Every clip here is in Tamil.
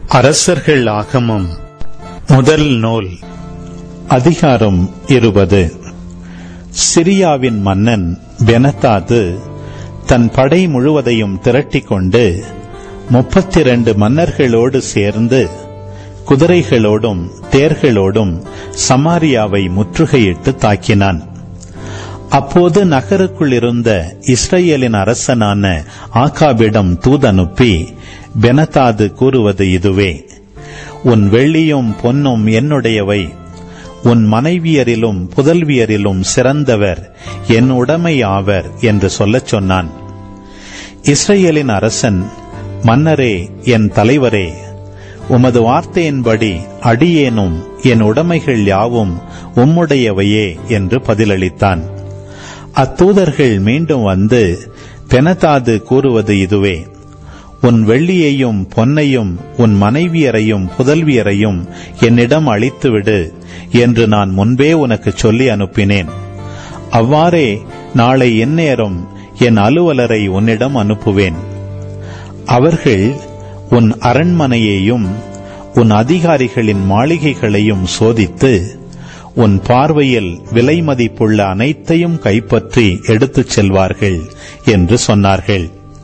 அரசர்கள் ஆகமம் முதல் நூல் அதிகாரம் இருபது சிரியாவின் மன்னன் பெனதாது தன் படை முழுவதையும் திரட்டிக் கொண்டு முப்பத்திரண்டு மன்னர்களோடு சேர்ந்து குதிரைகளோடும் தேர்களோடும் சமாரியாவை முற்றுகையிட்டு தாக்கினான் அப்போது நகருக்குள் இருந்த இஸ்ரேலின் அரசனான ஆகாபிடம் தூதனுப்பி பெனதாது கூறுவது இதுவே உன் வெள்ளியும் பொன்னும் என்னுடையவை உன் மனைவியரிலும் புதல்வியரிலும் சிறந்தவர் என் உடைமை ஆவர் என்று சொல்லச் சொன்னான் இஸ்ரேலின் அரசன் மன்னரே என் தலைவரே உமது வார்த்தையின்படி அடியேனும் என் உடைமைகள் யாவும் உம்முடையவையே என்று பதிலளித்தான் அத்தூதர்கள் மீண்டும் வந்து பெனதாது கூறுவது இதுவே உன் வெள்ளியையும் பொன்னையும் உன் மனைவியரையும் புதல்வியரையும் என்னிடம் அளித்துவிடு என்று நான் முன்பே உனக்கு சொல்லி அனுப்பினேன் அவ்வாறே நாளை எந்நேரம் என் அலுவலரை உன்னிடம் அனுப்புவேன் அவர்கள் உன் அரண்மனையையும் உன் அதிகாரிகளின் மாளிகைகளையும் சோதித்து உன் பார்வையில் விலை மதிப்புள்ள அனைத்தையும் கைப்பற்றி எடுத்துச் செல்வார்கள் என்று சொன்னார்கள்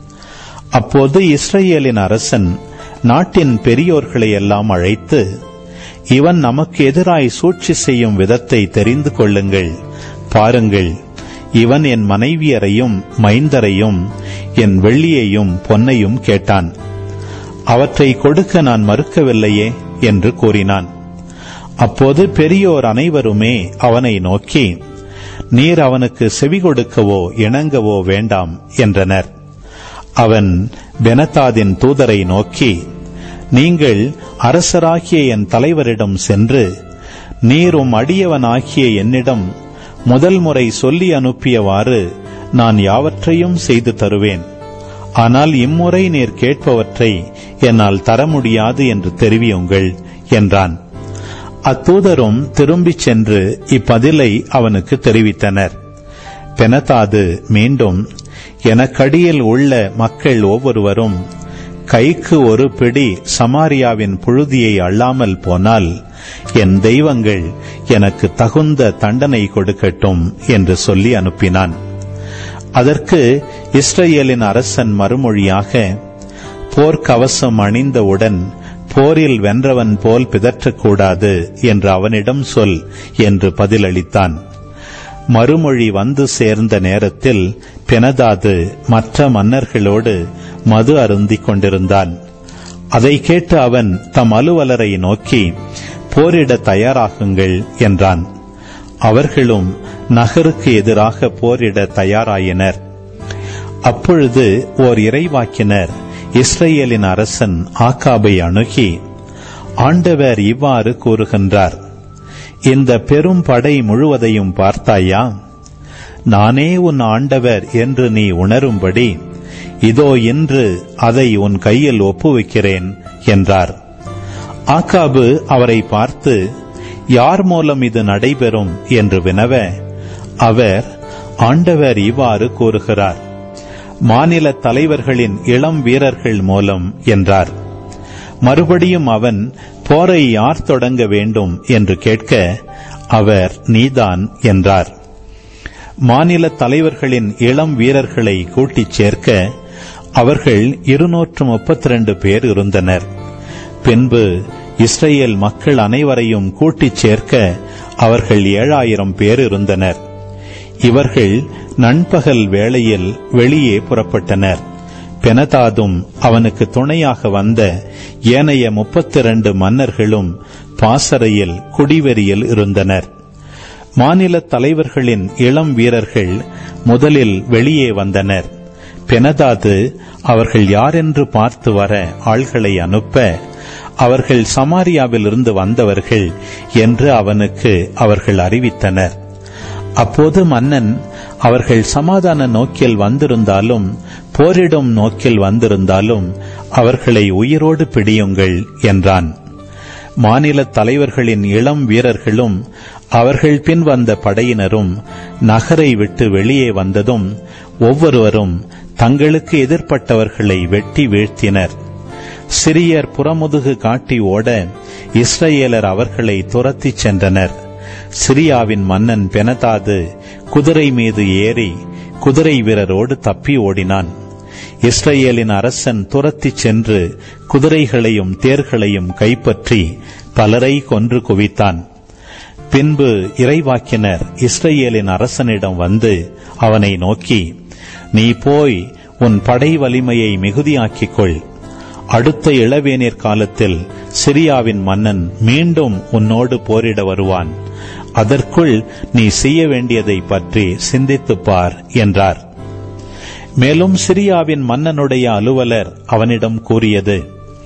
அப்போது இஸ்ரேலின் அரசன் நாட்டின் பெரியோர்களை எல்லாம் அழைத்து இவன் நமக்கு எதிராய் சூழ்ச்சி செய்யும் விதத்தை தெரிந்து கொள்ளுங்கள் பாருங்கள் இவன் என் மனைவியரையும் மைந்தரையும் என் வெள்ளியையும் பொன்னையும் கேட்டான் அவற்றை கொடுக்க நான் மறுக்கவில்லையே என்று கூறினான் அப்போது பெரியோர் அனைவருமே அவனை நோக்கி நீர் அவனுக்கு செவி கொடுக்கவோ இணங்கவோ வேண்டாம் என்றனர் அவன் பெனதாதின் தூதரை நோக்கி நீங்கள் அரசராகிய என் தலைவரிடம் சென்று நீரும் அடியவனாகிய என்னிடம் முதல் முறை சொல்லி அனுப்பியவாறு நான் யாவற்றையும் செய்து தருவேன் ஆனால் இம்முறை நீர் கேட்பவற்றை என்னால் தர முடியாது என்று தெரிவியுங்கள் என்றான் அத்தூதரும் திரும்பிச் சென்று இப்பதிலை அவனுக்கு தெரிவித்தனர் பெனதாது மீண்டும் எனக்கடியில் உள்ள மக்கள் ஒவ்வொருவரும் கைக்கு ஒரு பிடி சமாரியாவின் புழுதியை அள்ளாமல் போனால் என் தெய்வங்கள் எனக்கு தகுந்த தண்டனை கொடுக்கட்டும் என்று சொல்லி அனுப்பினான் அதற்கு இஸ்ரேலின் அரசன் மறுமொழியாக போர்க்கவசம் அணிந்தவுடன் போரில் வென்றவன் போல் பிதற்றக்கூடாது என்று அவனிடம் சொல் என்று பதிலளித்தான் மறுமொழி வந்து சேர்ந்த நேரத்தில் பெனதாது மற்ற மன்னர்களோடு மது அருந்திக் கொண்டிருந்தான் அதை கேட்டு அவன் தம் அலுவலரை நோக்கி போரிட தயாராகுங்கள் என்றான் அவர்களும் நகருக்கு எதிராக போரிட தயாராயினர் அப்பொழுது ஓர் இறைவாக்கினர் இஸ்ரேலின் அரசன் ஆக்காபை அணுகி ஆண்டவர் இவ்வாறு கூறுகின்றார் இந்த பெரும் படை முழுவதையும் பார்த்தாயா நானே உன் ஆண்டவர் என்று நீ உணரும்படி இதோ இன்று அதை உன் கையில் ஒப்புவிக்கிறேன் என்றார் ஆக்காபு அவரை பார்த்து யார் மூலம் இது நடைபெறும் என்று வினவ அவர் ஆண்டவர் இவ்வாறு கூறுகிறார் மாநில தலைவர்களின் இளம் வீரர்கள் மூலம் என்றார் மறுபடியும் அவன் போரை யார் தொடங்க வேண்டும் என்று கேட்க அவர் நீதான் என்றார் மாநில தலைவர்களின் இளம் வீரர்களை கூட்டிச் சேர்க்க அவர்கள் இருநூற்று முப்பத்தி ரெண்டு பேர் இருந்தனர் பின்பு இஸ்ரேல் மக்கள் அனைவரையும் கூட்டிச் சேர்க்க அவர்கள் ஏழாயிரம் பேர் இருந்தனர் இவர்கள் நண்பகல் வேளையில் வெளியே புறப்பட்டனர் பெனதாதும் அவனுக்கு துணையாக வந்த ஏனைய முப்பத்தி இரண்டு மன்னர்களும் பாசறையில் குடிவெறியில் இருந்தனர் மாநில தலைவர்களின் இளம் வீரர்கள் முதலில் வெளியே வந்தனர் பெனதாது அவர்கள் யாரென்று பார்த்து வர ஆள்களை அனுப்ப அவர்கள் சமாரியாவிலிருந்து வந்தவர்கள் என்று அவனுக்கு அவர்கள் அறிவித்தனர் அப்போது மன்னன் அவர்கள் சமாதான நோக்கில் வந்திருந்தாலும் போரிடும் நோக்கில் வந்திருந்தாலும் அவர்களை உயிரோடு பிடியுங்கள் என்றான் மாநில தலைவர்களின் இளம் வீரர்களும் அவர்கள் பின் வந்த படையினரும் நகரை விட்டு வெளியே வந்ததும் ஒவ்வொருவரும் தங்களுக்கு எதிர்ப்பட்டவர்களை வெட்டி வீழ்த்தினர் சிரியர் புறமுதுகு காட்டி ஓட இஸ்ரேலர் அவர்களை துரத்திச் சென்றனர் சிரியாவின் மன்னன் பெனதாது குதிரை மீது ஏறி குதிரை வீரரோடு தப்பி ஓடினான் இஸ்ரேலின் அரசன் துரத்திச் சென்று குதிரைகளையும் தேர்களையும் கைப்பற்றி பலரை கொன்று குவித்தான் பின்பு இறைவாக்கினர் இஸ்ரேலின் அரசனிடம் வந்து அவனை நோக்கி நீ போய் உன் படை வலிமையை மிகுதியாக்கிக் கொள் அடுத்த இளவேநீர் காலத்தில் சிரியாவின் மன்னன் மீண்டும் உன்னோடு போரிட வருவான் அதற்குள் நீ செய்ய வேண்டியதை பற்றி சிந்தித்துப் பார் என்றார் மேலும் சிரியாவின் மன்னனுடைய அலுவலர் அவனிடம் கூறியது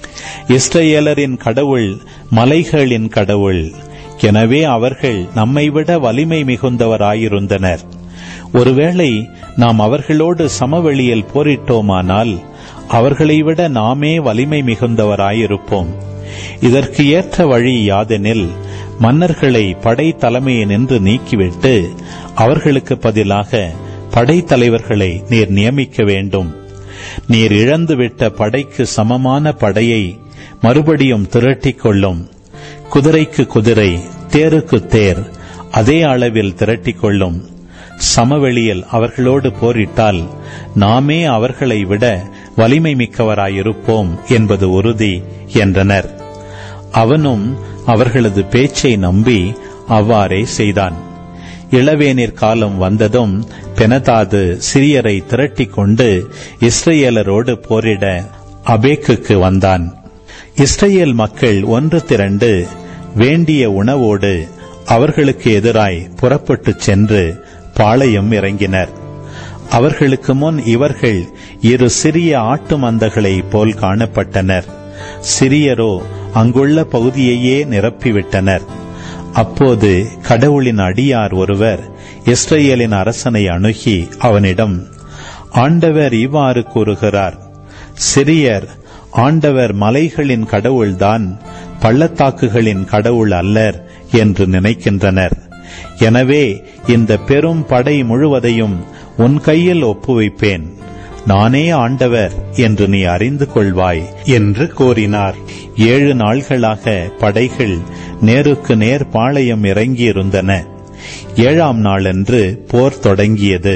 இஸ்ரேலரின் கடவுள் மலைகளின் கடவுள் எனவே அவர்கள் நம்மை விட வலிமை மிகுந்தவராயிருந்தனர் ஒருவேளை நாம் அவர்களோடு சமவெளியில் போரிட்டோமானால் அவர்களை விட நாமே வலிமை மிகுந்தவராயிருப்போம் இதற்கு ஏற்ற வழி யாதெனில் மன்னர்களை படை தலைமையினின்று நீக்கிவிட்டு அவர்களுக்கு பதிலாக படைத்தலைவர்களை நீர் நியமிக்க வேண்டும் நீர் இழந்துவிட்ட படைக்கு சமமான படையை மறுபடியும் திரட்டிக் கொள்ளும் குதிரைக்கு குதிரை தேருக்கு தேர் அதே அளவில் திரட்டிக் கொள்ளும் சமவெளியில் அவர்களோடு போரிட்டால் நாமே அவர்களை விட வலிமை மிக்கவராயிருப்போம் என்பது உறுதி என்றனர் அவனும் அவர்களது பேச்சை நம்பி அவ்வாறே செய்தான் இளவேநீர் காலம் வந்ததும் பெனதாது சிறியரை திரட்டிக் கொண்டு இஸ்ரேலரோடு போரிட அபேக்குக்கு வந்தான் இஸ்ரேல் மக்கள் ஒன்று திரண்டு வேண்டிய உணவோடு அவர்களுக்கு எதிராய் புறப்பட்டுச் சென்று பாளையம் இறங்கினர் அவர்களுக்கு முன் இவர்கள் இரு சிறிய ஆட்டு மந்தகளை போல் காணப்பட்டனர் சிறியரோ அங்குள்ள பகுதியையே நிரப்பிவிட்டனர் அப்போது கடவுளின் அடியார் ஒருவர் இஸ்ரேலின் அரசனை அணுகி அவனிடம் ஆண்டவர் இவ்வாறு கூறுகிறார் சிறியர் ஆண்டவர் மலைகளின் கடவுள்தான் பள்ளத்தாக்குகளின் கடவுள் அல்லர் என்று நினைக்கின்றனர் எனவே இந்த பெரும் படை முழுவதையும் உன் கையில் ஒப்புவிப்பேன் நானே ஆண்டவர் என்று நீ அறிந்து கொள்வாய் என்று கூறினார் ஏழு நாள்களாக படைகள் நேருக்கு நேர் பாளையம் இறங்கியிருந்தன ஏழாம் நாளன்று போர் தொடங்கியது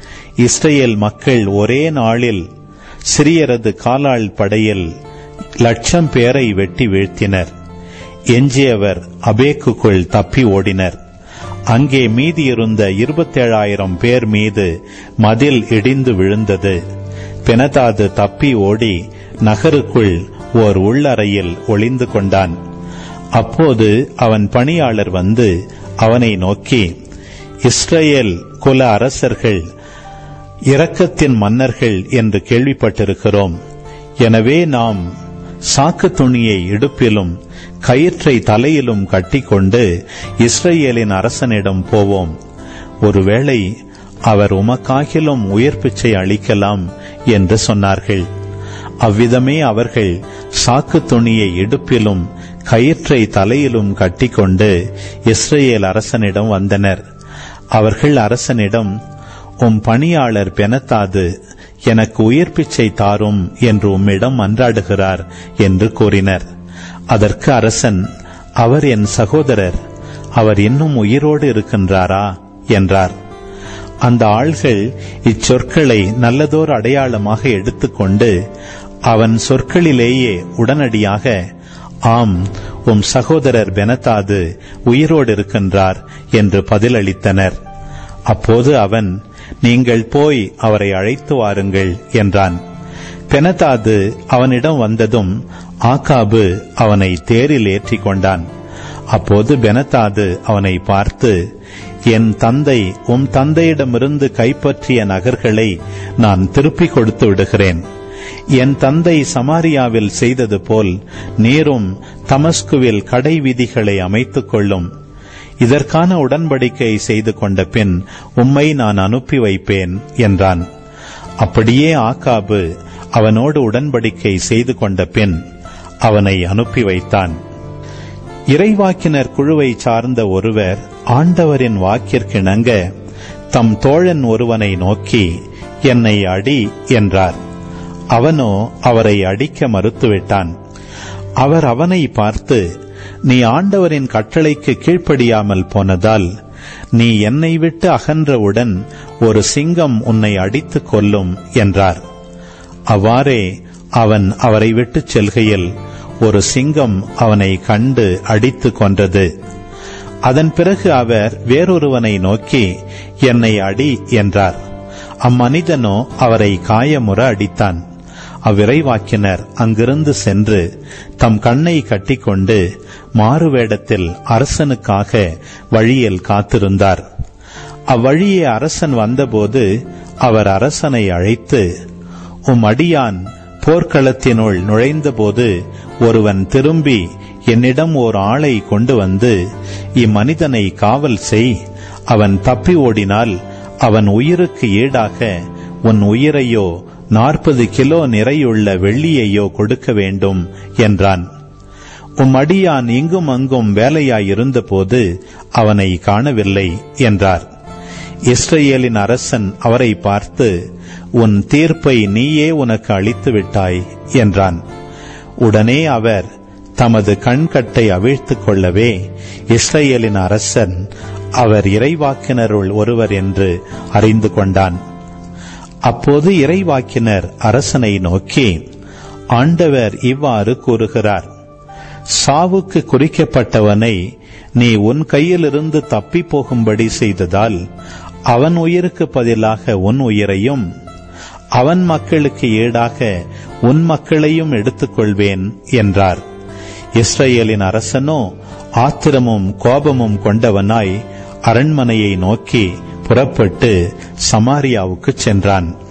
இஸ்ரேல் மக்கள் ஒரே நாளில் சிறியரது காலாள் படையில் லட்சம் பேரை வெட்டி வீழ்த்தினர் எஞ்சியவர் அபேக்குக்குள் தப்பி ஓடினர் அங்கே மீதியிருந்த இருபத்தேழாயிரம் பேர் மீது மதில் இடிந்து விழுந்தது பெனதாது தப்பி ஓடி நகருக்குள் ஓர் உள்ளறையில் ஒளிந்து கொண்டான் அப்போது அவன் பணியாளர் வந்து அவனை நோக்கி இஸ்ரேல் குல அரசர்கள் இரக்கத்தின் மன்னர்கள் என்று கேள்விப்பட்டிருக்கிறோம் எனவே நாம் சாக்கு துணியை இடுப்பிலும் கயிற்றை தலையிலும் கட்டிக்கொண்டு இஸ்ரேலின் அரசனிடம் போவோம் ஒருவேளை அவர் உமக்காகிலும் உயிர் பிச்சை அளிக்கலாம் என்று சொன்னார்கள் அவ்விதமே அவர்கள் சாக்கு துணியை இடுப்பிலும் கயிற்றை தலையிலும் கட்டிக்கொண்டு இஸ்ரேல் அரசனிடம் வந்தனர் அவர்கள் அரசனிடம் உம் பணியாளர் பெனத்தாது எனக்கு உயிர் பிச்சை தாரும் என்று உம்மிடம் மன்றாடுகிறார் என்று கூறினர் அதற்கு அரசன் அவர் என் சகோதரர் அவர் இன்னும் உயிரோடு இருக்கின்றாரா என்றார் அந்த ஆள்கள் இச்சொற்களை நல்லதோர் அடையாளமாக எடுத்துக்கொண்டு அவன் சொற்களிலேயே உடனடியாக ஆம் உம் சகோதரர் பெனத்தாது உயிரோடு இருக்கின்றார் என்று பதிலளித்தனர் அப்போது அவன் நீங்கள் போய் அவரை அழைத்து வாருங்கள் என்றான் பெனதாது அவனிடம் வந்ததும் ஆகாபு அவனை தேரில் ஏற்றிக் கொண்டான் அப்போது பெனதாது அவனை பார்த்து என் தந்தை உம் தந்தையிடமிருந்து கைப்பற்றிய நகர்களை நான் திருப்பிக் கொடுத்து விடுகிறேன் என் தந்தை சமாரியாவில் செய்தது போல் நீரும் தமஸ்குவில் கடை விதிகளை அமைத்துக் கொள்ளும் இதற்கான உடன்படிக்கை செய்து கொண்ட பின் உம்மை நான் அனுப்பி வைப்பேன் என்றான் அப்படியே ஆகாபு அவனோடு உடன்படிக்கை செய்து கொண்ட பின் அவனை அனுப்பி வைத்தான் இறைவாக்கினர் குழுவை சார்ந்த ஒருவர் ஆண்டவரின் வாக்கிற்கிணங்க தம் தோழன் ஒருவனை நோக்கி என்னை அடி என்றார் அவனோ அவரை அடிக்க மறுத்துவிட்டான் அவர் அவனை பார்த்து நீ ஆண்டவரின் கட்டளைக்கு கீழ்ப்படியாமல் போனதால் நீ என்னை விட்டு அகன்றவுடன் ஒரு சிங்கம் உன்னை அடித்துக் கொல்லும் என்றார் அவ்வாறே அவன் அவரை விட்டுச் செல்கையில் ஒரு சிங்கம் அவனை கண்டு அடித்து கொன்றது அதன் பிறகு அவர் வேறொருவனை நோக்கி என்னை அடி என்றார் அம்மனிதனோ அவரை காயமுற அடித்தான் அவ்விரைவாக்கினர் அங்கிருந்து சென்று தம் கண்ணை கட்டிக்கொண்டு மாறுவேடத்தில் அரசனுக்காக வழியில் காத்திருந்தார் அவ்வழியே அரசன் வந்தபோது அவர் அரசனை அழைத்து உம் அடியான் போர்க்களத்தினுள் நுழைந்தபோது ஒருவன் திரும்பி என்னிடம் ஓர் ஆளை கொண்டு வந்து இம்மனிதனை காவல் செய் அவன் தப்பி ஓடினால் அவன் உயிருக்கு ஈடாக உன் உயிரையோ நாற்பது கிலோ நிறையுள்ள வெள்ளியையோ கொடுக்க வேண்டும் என்றான் உம் அடியான் இங்கும் அங்கும் வேலையாயிருந்தபோது அவனை காணவில்லை என்றார் இஸ்ரேலின் அரசன் அவரை பார்த்து உன் தீர்ப்பை நீயே உனக்கு அளித்து விட்டாய் என்றான் உடனே அவர் தமது கண்கட்டை அவிழ்த்துக் கொள்ளவே இஸ்ரேலின் அரசன் அவர் இறைவாக்கினருள் ஒருவர் என்று அறிந்து கொண்டான் அப்போது இறைவாக்கினர் அரசனை நோக்கி ஆண்டவர் இவ்வாறு கூறுகிறார் சாவுக்கு குறிக்கப்பட்டவனை நீ உன் கையிலிருந்து தப்பி போகும்படி செய்ததால் அவன் உயிருக்கு பதிலாக உன் உயிரையும் அவன் மக்களுக்கு ஈடாக உன் மக்களையும் எடுத்துக்கொள்வேன் என்றார் இஸ்ரேலின் அரசனோ ஆத்திரமும் கோபமும் கொண்டவனாய் அரண்மனையை நோக்கி புறப்பட்டு சமாரியாவுக்கு சென்றான்